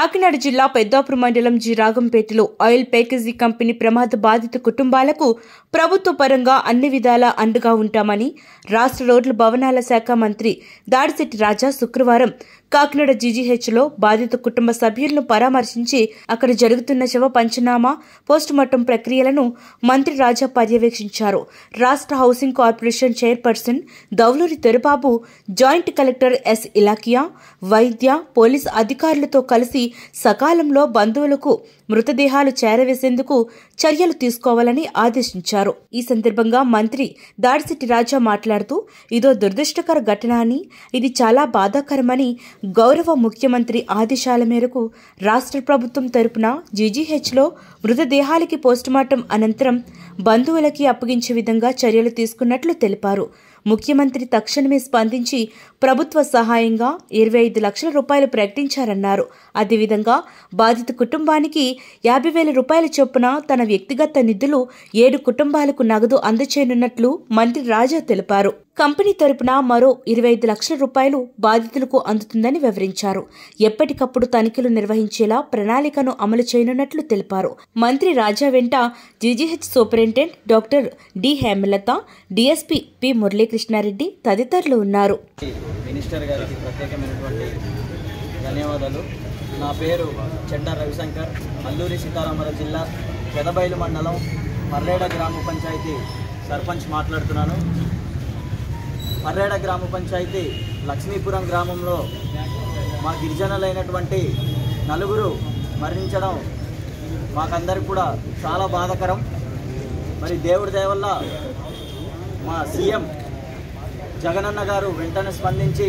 కాకినాడ జిల్లా పెద్దాపురం మండలం జి రాగంపేటలో ఆయిల్ ప్యాకేజీ కంపెనీ ప్రమాద బాధిత కుటుంబాలకు ప్రభుత్వ పరంగా అన్ని విధాలా అండగా ఉంటామని రాష్ట్ర రోడ్ల భవనాల శాఖ మంత్రి దాడిశెట్టి రాజా శుక్రవారం కాకినాడ జీజీహెచ్లో బాధిత కుటుంబ సభ్యులను పరామర్శించి అక్కడ జరుగుతున్న శవ పంచనామా పోస్టుమార్టం ప్రక్రియలను మంత్రి రాజా పర్యవేక్షించారు రాష్ట్ర housing corporation chairperson Dauluri Dorababu joint collector S Ilakiya వైద్య పోలీస్ అధికారులతో కలిసి సకాలంలో బంధువులకు మృతదేహాలు చేరవేసేందుకు చర్యలు తీసుకోవాలని ఆదేశించారు ఈ సందర్భంగా మంత్రి దాడిశెట్టి రాజా మాట్లాడుతూ ఇదో దురదృష్టకర ఘటన అని ఇది చాలా బాధాకరమని గౌరవ ముఖ్యమంత్రి ఆదేశాల మేరకు రాష్ట్ర ప్రభుత్వం తరపున జీజీహెచ్లో మృతదేహాలకి పోస్టుమార్టం అనంతరం బంధువులకి అప్పగించే విధంగా చర్యలు తీసుకున్నట్లు తెలిపారు ముఖ్యమంత్రి తక్షణమే స్పందించి ప్రభుత్వ సహాయంగా ఇరవై ఐదు లక్షల రూపాయలు ప్రకటించారన్నారు అదేవిధంగా బాధిత కుటుంబానికి యాభై వేల రూపాయల చొప్పున తన వ్యక్తిగత నిధులు ఏడు కుటుంబాలకు నగదు అందచేయనున్నట్లు మంత్రి రాజా తెలిపారు కంపెనీ తరపున మరో ఇరవై ఐదు లక్షల రూపాయలు బాధితులకు అందుతుందని వివరించారు ఎప్పటికప్పుడు తనిఖీలు నిర్వహించేలా ప్రణాళికను అమలు చేయనున్నట్లు తెలిపారు మంత్రి రాజా వెంట GGH superintendent doctor D Hemalatha DSP P Muralikrishnareddy తదితరులు ఉన్నారు మినిస్టర్ గారికి ప్రత్యేకమైనటువంటి ధన్యవాదాలు నా పేరు చెడ్డ రవిశంకర్ అల్లూరి సీతారామరాజు జిల్లా పెదబైలు మండలం పర్లేడ గ్రామ పంచాయతీ సర్పంచ్ మాట్లాడుతున్నాను పర్లేడ గ్రామ పంచాయతీ లక్ష్మీపురం గ్రామంలో మా గిరిజనులైనటువంటి నలుగురు మరణించడం మాకందరికి కూడా చాలా బాధాకరం మరి దేవుడి దయ వల్ల మా సీఎం జగనన్న గారు వెంటనే స్పందించి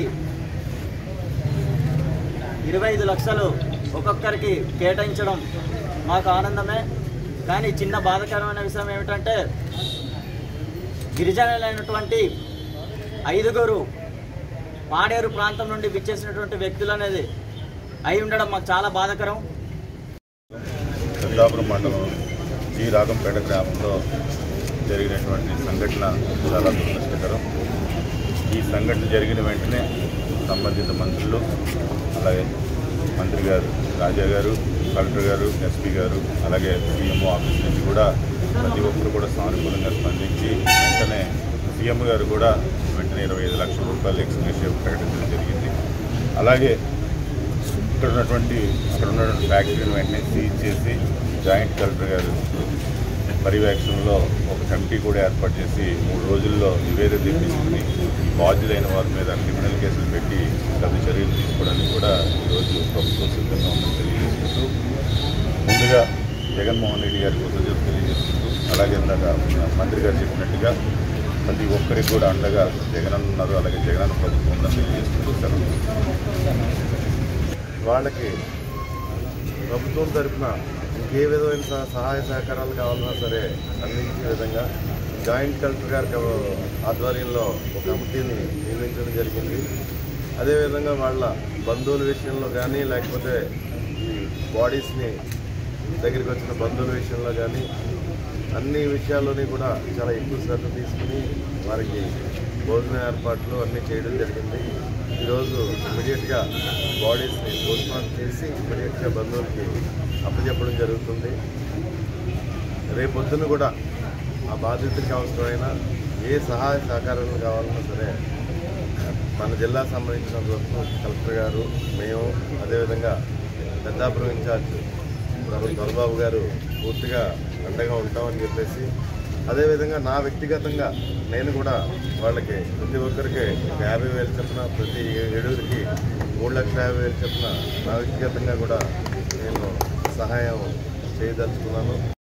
ఇరవై ఐదు లక్షలు ఒక్కొక్కరికి కేటాయించడం మాకు ఆనందమే కానీ చిన్న బాధాకరమైన విషయం ఏమిటంటే గిరిజనులైనటువంటి ఐదుగురు పాడేరు ప్రాంతం నుండి విచ్చేసినటువంటి వ్యక్తులు అనేది అయి ఉండడం మాకు చాలా బాధాకరం పెద్దాపురం మండలం జి రాగంపేట గ్రామంలో జరిగినటువంటి సంఘటన చాలా దురదృష్టకరం ఈ సంఘటన జరిగిన వెంటనే సంబంధిత మంత్రులు అలాగే మంత్రి గారు రాజా గారు కలెక్టర్ గారు ఎస్పీ గారు అలాగే సీఎంఓ ఆఫీస్ నుంచి కూడా ప్రతి ఒక్కరు కూడా సానుకూలంగా స్పందించి వెంటనే సీఎం గారు కూడా వెంటనే ఇరవై ఐదు లక్షల రూపాయలు ఎక్స్గ్రేషియా ప్రకటించడం జరిగింది అలాగే ఇక్కడ ఉన్నటువంటి అక్కడ ఉన్నటువంటి ఫ్యాక్టరీని వెంటనే సీజ్ చేసి జాయింట్ కలెక్టర్ గారు పర్యవేక్షణలో ఒక కమిటీ కూడా ఏర్పాటు చేసి మూడు రోజుల్లో నివేదిక తెప్పించుకుని బాధ్యులైన వారి మీద క్రిమినల్ కేసులు పెట్టి తగు చర్యలు తీసుకోవడానికి కూడా ఈరోజు ప్రభుత్వం సిద్ధంగా ఉందని తెలియజేసుకుంటూ ముందుగా జగన్మోహన్ రెడ్డి గారి కృతజ్ఞతలు తెలియజేసుకుంటూ అలాగే ఇందాక మన మంత్రి గారు చెప్పినట్టుగా ప్రతి ఒక్కరికి కూడా అండగా జగన్ ఉన్నారు అలాగే జగన్ ప్రభుత్వం ఉందని తెలియజేసుకుంటూ సెలవు వాళ్ళకి ప్రభుత్వం తరఫున ఇంకే విధమైన సహ- సహాయ సహకారాలు కావాలన్నా సరే అందించే విధంగా జాయింట్ కలెక్టర్ గారి క- ఆధ్వర్యంలో ఒక కమిటీని నియమించడం జరిగింది అదేవిధంగా వాళ్ళ బంధువుల విషయంలో కానీ లేకపోతే ఈ బాడీస్ని దగ్గరికి వచ్చిన బంధువుల విషయంలో కానీ అన్ని విషయాల్లోని కూడా చాలా ఎక్కువ శ్రద్ధ తీసుకుని వారికి భోజన ఏర్పాట్లు అన్నీ చేయడం జరిగింది ఈరోజు ఇమీడియట్గా బాడీస్ని పోస్ట్మార్టం చేసి ఇమీడియట్గా బంధువులకి అప్పచెప్పడం జరుగుతుంది రేపొద్దున కూడా ఆ బాధితుడికి అవసరమైన ఏ సహాయ సహకారాలు కావాలన్నా సరే మన జిల్లా సంబంధించినంత వరకు కలెక్టర్ గారు మేము అదేవిధంగా పెద్దాపురం ఇన్ఛార్జ్ దొరబాబు గారు పూర్తిగా అండగా ఉంటామని చెప్పేసి అదేవిధంగా నా వ్యక్తిగతంగా నేను కూడా వాళ్ళకి ప్రతి ఒక్కరికి ఒక యాభై వేలు చొప్పున ప్రతి ఏడుగురికి మూడు లక్షల యాభై వేలు చొప్పున నా వ్యక్తిగతంగా కూడా నేను సహాయం చేయదలుచుకున్నాను